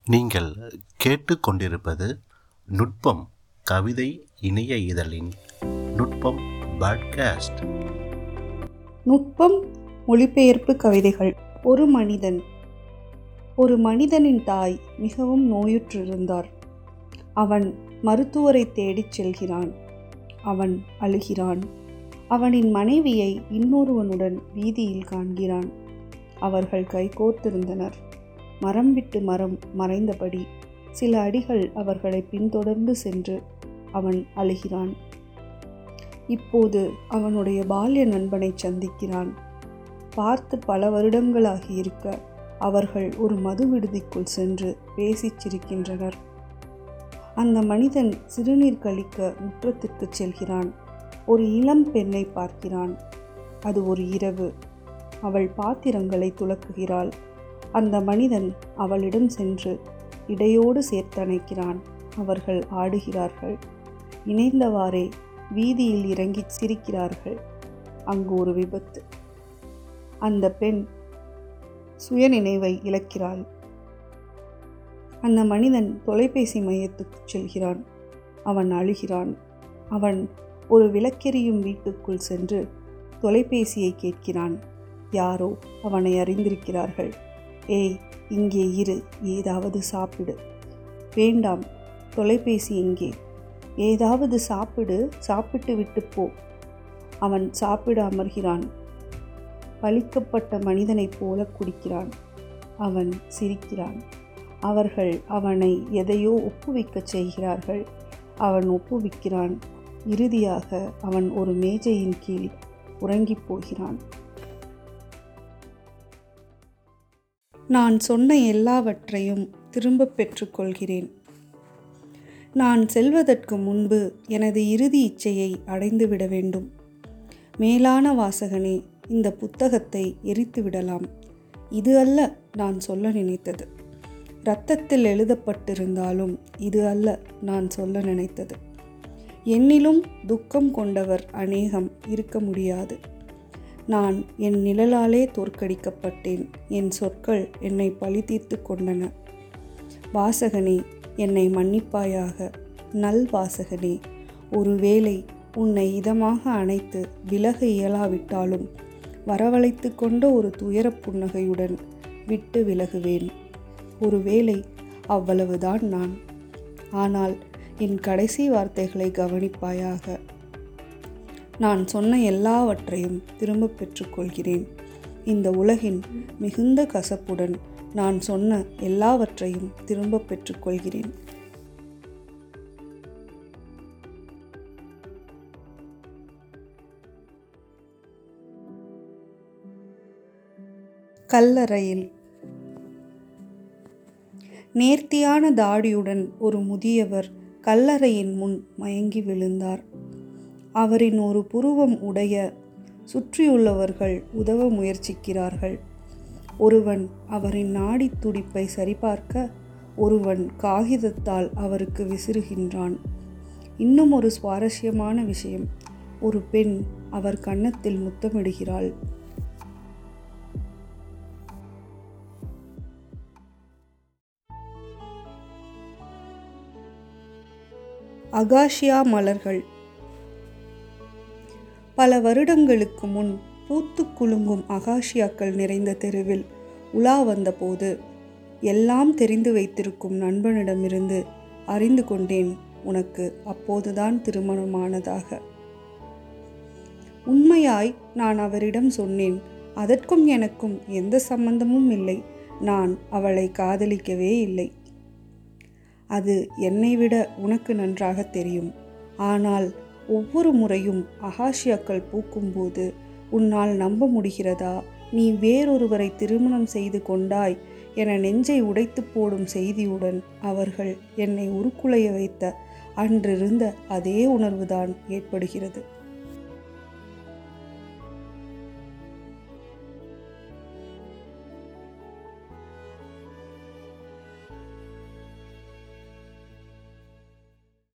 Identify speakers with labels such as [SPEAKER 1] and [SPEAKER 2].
[SPEAKER 1] நீங்கள் கேட்டுக்கொண்டிருப்பது நுட்பம் கவிதை இணைய இதழின் நுட்பம் பாட்காஸ்ட்
[SPEAKER 2] நுட்பம் மொழிபெயர்ப்பு கவிதைகள் ஒரு மனிதன் ஒரு மனிதனின் தாய் மிகவும் நோயுற்றிருந்தார் அவன் மருத்துவரை தேடிச் செல்கிறான் அவன் அழுகிறான் அவனின் மனைவியை இன்னொருவனுடன் வீதியில் காண்கிறான் அவர்கள் கைகோர்த்திருந்தனர் மரம் விட்டு மரம் மறைந்தபடி சில அடிகள் அவர்களை பின்தொடர்ந்து சென்று அவன் அழுகிறான் இப்போது அவனுடைய பால்ய நண்பனை சந்திக்கிறான் பார்த்து பல வருடங்களாகி இருக்க அவர்கள் ஒரு மது விடுதிக்குள் சென்று பேசிச் சிரிக்கின்றனர் அந்த மனிதன் சிறுநீர் கழிக்க முற்றத்திற்கு செல்கிறான் ஒரு இளம் பெண்ணை பார்க்கிறான் அது ஒரு இரவு அவள் பாத்திரங்களை துலக்குகிறாள் அந்த மனிதன் அவளிடம் சென்று இடையோடு சேர்த்தணைக்கிறான் அவர்கள் ஆடுகிறார்கள் இணைந்தவாறே வீதியில் இறங்கி சிரிக்கிறார்கள் அங்கு ஒரு விபத்து அந்த பெண் சுயநினைவை இழக்கிறாள் அந்த மனிதன் தொலைபேசி மையத்துக்கு செல்கிறான் அவன் அழுகிறான் அவன் ஒரு விளக்கெரியும் வீட்டுக்குள் சென்று தொலைபேசியை கேட்கிறான் யாரோ அவனை அறிந்திருக்கிறார்கள் ஏய் இங்கே இரு ஏதாவது சாப்பிடு வேண்டாம் தொலைபேசி எங்கே ஏதாவது சாப்பிடு சாப்பிட்டு விட்டு போ அவன் சாப்பிட அமர்கிறான் பழிக்கப்பட்ட மனிதனைப் போல குடிக்கிறான் அவன் சிரிக்கிறான் அவர்கள் அவனை எதையோ ஒப்புவிக்கச் செய்கிறார்கள் அவன் ஒப்புவிக்கிறான் இறுதியாக அவன் ஒரு மேஜையின் கீழ் உறங்கிப் போகிறான் நான் சொன்ன எல்லாவற்றையும் திரும்பப் பெற்றுக்கொள்கிறேன் நான் செல்வதற்கு முன்பு எனது இறுதி இச்சையை அடைந்துவிட வேண்டும் மேலான வாசகனே இந்த புத்தகத்தை எரித்து விடலாம் இது அல்ல நான் சொல்ல நினைத்தது இரத்தத்தில் எழுதப்பட்டிருந்தாலும் இது அல்ல நான் சொல்ல நினைத்தது என்னிலும் துக்கம் கொண்டவர் அநேகம் இருக்க முடியாது நான் என் நிழலாலே தோற்கடிக்கப்பட்டேன் என் சொற்கள் என்னை பழி தீர்த்து கொண்டன வாசகனே என்னை மன்னிப்பாயாக நல் வாசகனே ஒருவேளை உன்னை இதமாக அணைத்து விலக இயலாவிட்டாலும் வரவழைத்து கொண்ட ஒரு துயரப் புன்னகையுடன் விட்டு விலகுவேன் ஒருவேளை அவ்வளவுதான் நான் ஆனால் என் கடைசி வார்த்தைகளை கவனிப்பாயாக நான் சொன்ன எல்லாவற்றையும் திரும்பப் பெற்றுக்கொள்கிறேன் இந்த உலகின் மிகுந்த கசப்புடன் நான் சொன்ன எல்லாவற்றையும் திரும்பப் பெற்றுக்கொள்கிறேன் கல்லறையில் நேர்த்தியான தாடியுடன் ஒரு முதியவர் கல்லறையின் முன் மயங்கி விழுந்தார் அவரின் ஒரு புருவம் உடைய சுற்றியுள்ளவர்கள் உதவ முயற்சிக்கிறார்கள் ஒருவன் அவரின் நாடி துடிப்பை சரிபார்க்க ஒருவன் காகிதத்தால் அவருக்கு விசிறுகின்றான் இன்னும் ஒரு சுவாரஸ்யமான விஷயம் ஒரு பெண் அவர் கன்னத்தில் முத்தமிடுகிறாள் அகாஷியா மலர்கள் பல வருடங்களுக்கு முன் பூத்து குலுங்கும் அகாஷியாக்கள் நிறைந்த தெருவில் உலா வந்தபோது எல்லாம் தெரிந்து வைத்திருக்கும் நண்பனிடமிருந்து அறிந்து கொண்டேன் உனக்கு அப்போதுதான் திருமணமானதாக உண்மையாய் நான் அவரிடம் சொன்னேன் அதற்கும் எனக்கும் எந்த சம்பந்தமும் இல்லை நான் அவளை காதலிக்கவே இல்லை அது என்னை விட உனக்கு நன்றாக தெரியும் ஆனால் ஒவ்வொரு முறையும் அகாஷியாக்கள் பூக்கும்போது உன்னால் நம்ப முடிகிறதா நீ வேறொருவரை திருமணம் செய்து கொண்டாய் என நெஞ்சை உடைத்து போடும் செய்தியுடன் அவர்கள் என்னை உருக்குலைய வைத்த அன்றிருந்த அதே உணர்வுதான் ஏற்படுகிறது